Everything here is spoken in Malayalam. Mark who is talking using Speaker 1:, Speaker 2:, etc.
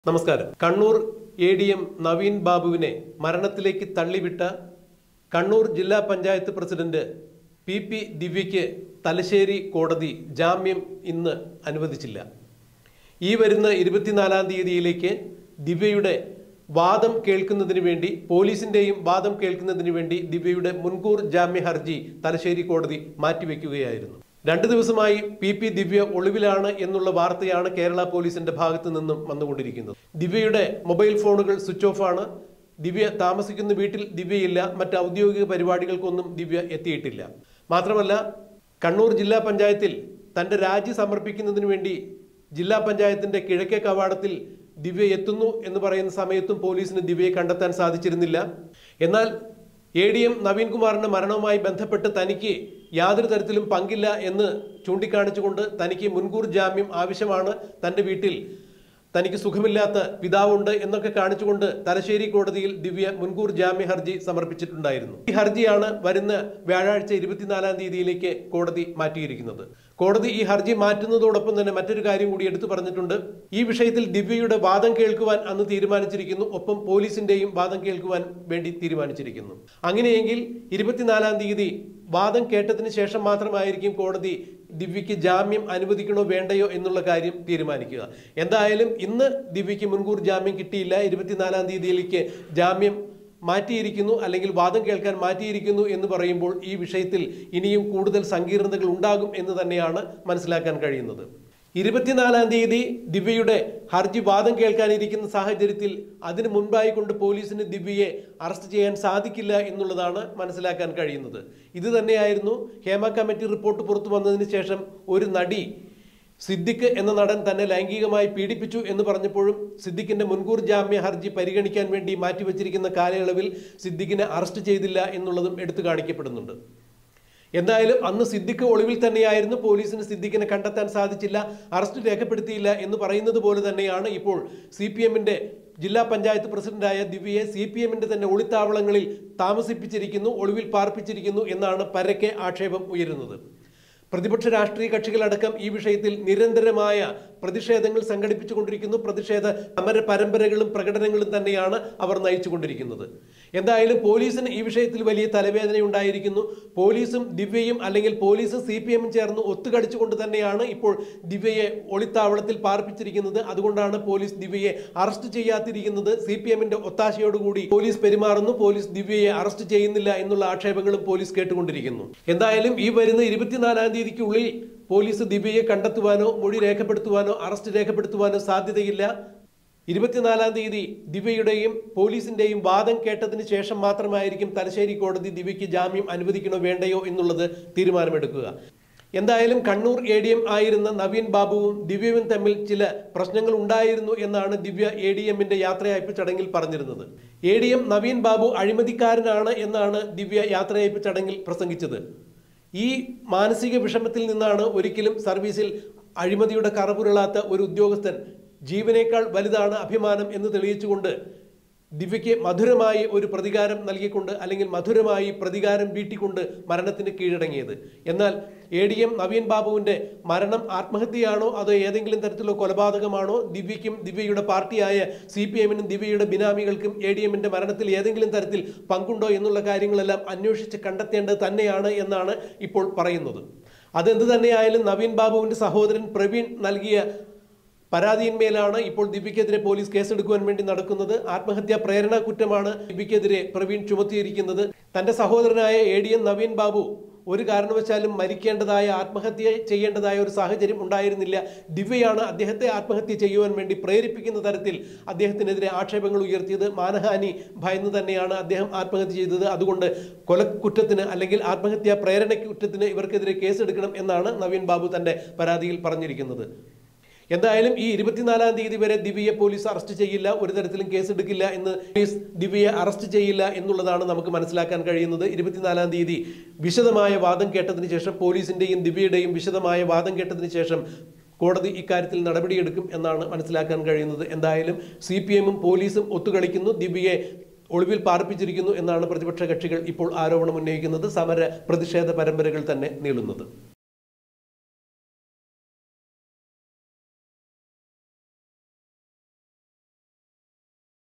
Speaker 1: നമസ്കാരം Kannur A D M Naveen ബാബുവിനെ മരണത്തിലേക്ക് തള്ളിവിട്ട കണ്ണൂർ ജില്ലാ പഞ്ചായത്ത് പ്രസിഡന്റ് പി പി ദിവ്യയ്ക്ക് തലശ്ശേരി കോടതി ജാമ്യം ഇന്ന് അനുവദിച്ചില്ല ഈ വരുന്ന ഇരുപത്തിനാലാം തീയതിയിലേക്ക് ദിവ്യയുടെ വാദം കേൾക്കുന്നതിന് വേണ്ടി പോലീസിന്റെയും വാദം കേൾക്കുന്നതിന് വേണ്ടി ദിവ്യയുടെ മുൻകൂർ ജാമ്യ ഹർജി തലശ്ശേരി കോടതി മാറ്റിവെക്കുകയായിരുന്നു രണ്ടു ദിവസമായി പി പി ദിവ്യ ഒളിവിലാണ് എന്നുള്ള വാർത്തയാണ് കേരള പോലീസിന്റെ ഭാഗത്തു നിന്നും വന്നുകൊണ്ടിരിക്കുന്നത് ദിവ്യയുടെ മൊബൈൽ ഫോണുകൾ സ്വിച്ച് ഓഫ് ആണ് ദിവ്യ താമസിക്കുന്ന വീട്ടിൽ ദിവ്യയില്ല മറ്റ് ഔദ്യോഗിക പരിപാടികൾക്കൊന്നും ദിവ്യ എത്തിയിട്ടില്ല മാത്രമല്ല കണ്ണൂർ ജില്ലാ പഞ്ചായത്തിൽ തന്റെ രാജി സമർപ്പിക്കുന്നതിന് വേണ്ടി ജില്ലാ പഞ്ചായത്തിന്റെ കിഴക്കേ കവാടത്തിൽ ദിവ്യ എത്തുന്നു എന്ന് പറയുന്ന സമയത്തും പോലീസിന് ദിവ്യയെ കണ്ടെത്താൻ സാധിച്ചിരുന്നില്ല എന്നാൽ എ ഡി എം നവീൻകുമാറിന്റെ മരണവുമായി ബന്ധപ്പെട്ട് തനിക്ക് യാതൊരു തരത്തിലും പങ്കില്ല എന്ന് ചൂണ്ടിക്കാണിച്ചുകൊണ്ട് തനിക്ക് മുൻകൂർ ജാമ്യം ആവശ്യമാണ് തന്റെ വീട്ടിൽ തനിക്ക് സുഖമില്ലാത്ത പിതാവുണ്ട് എന്നൊക്കെ കാണിച്ചുകൊണ്ട് തലശ്ശേരി കോടതിയിൽ ദിവ്യ മുൻകൂർ ജാമ്യ ഹർജി സമർപ്പിച്ചിട്ടുണ്ടായിരുന്നു ഈ ഹർജിയാണ് വരുന്ന വ്യാഴാഴ്ച ഇരുപത്തിനാലാം തീയതിയിലേക്ക് കോടതി മാറ്റിയിരിക്കുന്നത് കോടതി ഈ ഹർജി മാറ്റുന്നതോടൊപ്പം തന്നെ മറ്റൊരു കാര്യം കൂടി എടുത്തു പറഞ്ഞിട്ടുണ്ട് ഈ വിഷയത്തിൽ ദിവ്യയുടെ വാദം കേൾക്കുവാൻ അന്ന് തീരുമാനിച്ചിരിക്കുന്നു ഒപ്പം പോലീസിന്റെയും വാദം കേൾക്കുവാൻ വേണ്ടി തീരുമാനിച്ചിരിക്കുന്നു അങ്ങനെയെങ്കിൽ ഇരുപത്തിനാലാം തീയതി വാദം കേട്ടതിന് ശേഷം മാത്രമായിരിക്കും കോടതി ദിവ്യയ്ക്ക് ജാമ്യം അനുവദിക്കണോ വേണ്ടയോ എന്നുള്ള കാര്യം തീരുമാനിക്കുക എന്തായാലും ഇന്ന് ദിവ്യയ്ക്ക് മുൻകൂർ ജാമ്യം കിട്ടിയില്ല ഇരുപത്തിനാലാം തീയതിയിലേക്ക് ജാമ്യം മാറ്റിയിരിക്കുന്നു അല്ലെങ്കിൽ വാദം കേൾക്കാൻ മാറ്റിയിരിക്കുന്നു എന്ന് പറയുമ്പോൾ ഈ വിഷയത്തിൽ ഇനിയും കൂടുതൽ സങ്കീർണതകൾ ഉണ്ടാകും എന്ന് തന്നെയാണ് മനസ്സിലാക്കാൻ കഴിയുന്നത് ഇരുപത്തിനാലാം തീയതി ദിവ്യയുടെ ഹർജി വാദം കേൾക്കാനിരിക്കുന്ന സാഹചര്യത്തിൽ അതിനു മുൻപായി കൊണ്ട് പോലീസിന് ദിവ്യയെ അറസ്റ്റ് ചെയ്യാൻ സാധിക്കില്ല എന്നുള്ളതാണ് മനസ്സിലാക്കാൻ കഴിയുന്നത് ഇത് തന്നെയായിരുന്നു ഹേമ കമ്മിറ്റി റിപ്പോർട്ട് പുറത്തു വന്നതിന് ശേഷം ഒരു നടി സിദ്ദിഖ് എന്ന നടൻ തന്നെ ലൈംഗികമായി പീഡിപ്പിച്ചു എന്ന് പറഞ്ഞപ്പോഴും സിദ്ദിഖിന്റെ മുൻകൂർ ജാമ്യ ഹർജി പരിഗണിക്കാൻ വേണ്ടി മാറ്റിവെച്ചിരിക്കുന്ന കാലയളവിൽ സിദ്ദിഖിനെ അറസ്റ്റ് ചെയ്തില്ല എന്നുള്ളതും എടുത്തു കാണിക്കപ്പെടുന്നുണ്ട് എന്തായാലും അന്ന് സിദ്ദിഖ് ഒളിവിൽ തന്നെയായിരുന്നു പോലീസിന് സിദ്ദിഖിനെ കണ്ടെത്താൻ സാധിച്ചില്ല അറസ്റ്റ് രേഖപ്പെടുത്തിയില്ല എന്ന് പറയുന്നത് പോലെ തന്നെയാണ് ഇപ്പോൾ സി പി എമ്മിന്റെ ജില്ലാ പഞ്ചായത്ത് പ്രസിഡന്റായ ദിവ്യയെ സി പി എമ്മിന്റെ തന്നെ ഒളിത്താവളങ്ങളിൽ താമസിപ്പിച്ചിരിക്കുന്നു ഒളിവിൽ പാർപ്പിച്ചിരിക്കുന്നു എന്നാണ് പരക്കെ ആക്ഷേപം ഉയരുന്നത് പ്രതിപക്ഷ രാഷ്ട്രീയ കക്ഷികളടക്കം ഈ വിഷയത്തിൽ നിരന്തരമായ പ്രതിഷേധങ്ങൾ സംഘടിപ്പിച്ചുകൊണ്ടിരിക്കുന്നു പ്രതിഷേധ സമര പരമ്പരകളും പ്രകടനങ്ങളും തന്നെയാണ് അവർ നയിച്ചുകൊണ്ടിരിക്കുന്നത് എന്തായാലും പോലീസിന് ഈ വിഷയത്തിൽ വലിയ തലവേദന ഉണ്ടായിരിക്കുന്നു പോലീസും ദിവ്യയും അല്ലെങ്കിൽ പോലീസും സി പി എമ്മും ചേർന്ന് ഒത്തുകടിച്ചുകൊണ്ട് തന്നെയാണ് ഇപ്പോൾ ദിവ്യയെ ഒളിത്താവളത്തിൽ പാർപ്പിച്ചിരിക്കുന്നത് അതുകൊണ്ടാണ് പോലീസ് ദിവ്യയെ അറസ്റ്റ് ചെയ്യാതിരിക്കുന്നത് സി പി എമ്മിന്റെ ഒത്താശയോടുകൂടി പോലീസ് പെരുമാറുന്നു പോലീസ് ദിവ്യയെ അറസ്റ്റ് ചെയ്യുന്നില്ല എന്നുള്ള ആക്ഷേപങ്ങളും പോലീസ് കേട്ടുകൊണ്ടിരിക്കുന്നു എന്തായാലും ഈ വരുന്ന ഇരുപത്തിനാലാം തീയതിക്കുള്ളിൽ പോലീസ് ദിവ്യയെ കണ്ടെത്തുവാനോ മൊഴി രേഖപ്പെടുത്തുവാനോ അറസ്റ്റ് രേഖപ്പെടുത്തുവാനോ സാധ്യതയില്ല ഇരുപത്തിനാലാം തീയതി ദിവ്യയുടെയും പോലീസിന്റെയും വാദം കേട്ടതിന് ശേഷം മാത്രമായിരിക്കും തലശ്ശേരി കോടതി ദിവ്യയ്ക്ക് ജാമ്യം അനുവദിക്കണോ വേണ്ടയോ എന്നുള്ളത് തീരുമാനമെടുക്കുക എന്തായാലും കണ്ണൂർ എ ഡി എം ആയിരുന്ന നവീൻ ബാബുവും ദിവ്യവും തമ്മിൽ ചില പ്രശ്നങ്ങൾ ഉണ്ടായിരുന്നു എന്നാണ് ദിവ്യ എ ഡി എമ്മിന്റെ യാത്രയയപ്പ് ചടങ്ങിൽ പറഞ്ഞിരുന്നത് A D M Naveen Babu അഴിമതിക്കാരനാണ് എന്നാണ് ദിവ്യ യാത്രയയപ്പ് ചടങ്ങിൽ പ്രസംഗിച്ചത് ഈ മാനസിക വിഷമത്തിൽ നിന്നാണ് ഒരിക്കലും സർവീസിൽ അഴിമതിയുടെ കറപുരളാത്ത ഒരു ഉദ്യോഗസ്ഥൻ ജീവനേക്കാൾ വലുതാണ് അഭിമാനം എന്ന് തെളിയിച്ചുകൊണ്ട് ദിവ്യയ്ക്ക് മധുരമായി ഒരു പ്രതികാരം നൽകിക്കൊണ്ട് അല്ലെങ്കിൽ മധുരമായി പ്രതികാരം വീട്ടിക്കൊണ്ട് മരണത്തിന് കീഴടങ്ങിയത് എന്നാൽ എ ഡി എം നവീൻ ബാബുവിന്റെ മരണം ആത്മഹത്യയാണോ അതോ ഏതെങ്കിലും തരത്തിലുള്ള കൊലപാതകമാണോ ദിവ്യയ്ക്കും ദിവ്യയുടെ പാർട്ടിയായ സി പി എമ്മിനും ദിവ്യയുടെ ബിനാമികൾക്കും എ ഡി എമ്മിന്റെ മരണത്തിൽ ഏതെങ്കിലും തരത്തിൽ പങ്കുണ്ടോ എന്നുള്ള കാര്യങ്ങളെല്ലാം അന്വേഷിച്ച് കണ്ടെത്തേണ്ടത് തന്നെയാണ് എന്നാണ് ഇപ്പോൾ പറയുന്നത് അതെന്ത് തന്നെയായാലും നവീൻ ബാബുവിന്റെ സഹോദരൻ പ്രവീൺ നൽകിയ പരാതിയിന്മേലാണ് ഇപ്പോൾ ദിവ്യക്കെതിരെ പോലീസ് കേസെടുക്കുവാൻ വേണ്ടി നടക്കുന്നത് ആത്മഹത്യാ പ്രേരണ കുറ്റമാണ് ദിവ്യക്കെതിരെ പ്രവീൺ ചുമത്തിയിരിക്കുന്നത് തന്റെ സഹോദരനായ A D M Naveen Babu ഒരു കാരണവശാലും മരിക്കേണ്ടതായ ആത്മഹത്യ ചെയ്യേണ്ടതായ ഒരു സാഹചര്യം ഉണ്ടായിരുന്നില്ല ദിവ്യയാണ് അദ്ദേഹത്തെ ആത്മഹത്യ ചെയ്യുവാൻ വേണ്ടി പ്രേരിപ്പിക്കുന്ന തരത്തിൽ അദ്ദേഹത്തിനെതിരെ ആക്ഷേപങ്ങൾ ഉയർത്തിയത് മാനഹാനി ഭയന്ന് തന്നെയാണ് അദ്ദേഹം ആത്മഹത്യ ചെയ്തത് അതുകൊണ്ട് കൊലക്കുറ്റത്തിന് അല്ലെങ്കിൽ ആത്മഹത്യാ പ്രേരണ കുറ്റത്തിന് ഇവർക്കെതിരെ കേസെടുക്കണം എന്നാണ് നവീൻ ബാബു തന്റെ പരാതിയിൽ പറഞ്ഞിരിക്കുന്നത് എന്തായാലും ഈ ഇരുപത്തിനാലാം തീയതി വരെ ദിവ്യയെ പോലീസ് അറസ്റ്റ് ചെയ്യില്ല ഒരു തരത്തിലും കേസെടുക്കില്ല എന്ന് പോലീസ് ദിവ്യയെ അറസ്റ്റ് ചെയ്യില്ല എന്നുള്ളതാണ് നമുക്ക് മനസ്സിലാക്കാൻ കഴിയുന്നത് ഇരുപത്തിനാലാം തീയതി വിശദമായ വാദം കേട്ടതിന് ശേഷം പോലീസിന്റെയും ദിവ്യയുടെയും വിശദമായ വാദം കേട്ടതിന് ശേഷം കോടതി ഇക്കാര്യത്തിൽ നടപടിയെടുക്കും എന്നാണ് മനസ്സിലാക്കാൻ കഴിയുന്നത് എന്തായാലും സി പി എമ്മും പോലീസും ഒത്തുകളിക്കുന്നു ദിവ്യയെ ഒളിവിൽ പാർപ്പിച്ചിരിക്കുന്നു എന്നാണ് പ്രതിപക്ഷ കക്ഷികൾ ഇപ്പോൾ ആരോപണം ഉന്നയിക്കുന്നത് സമര പ്രതിഷേധ പരമ്പരകൾ തന്നെ നീളുന്നത്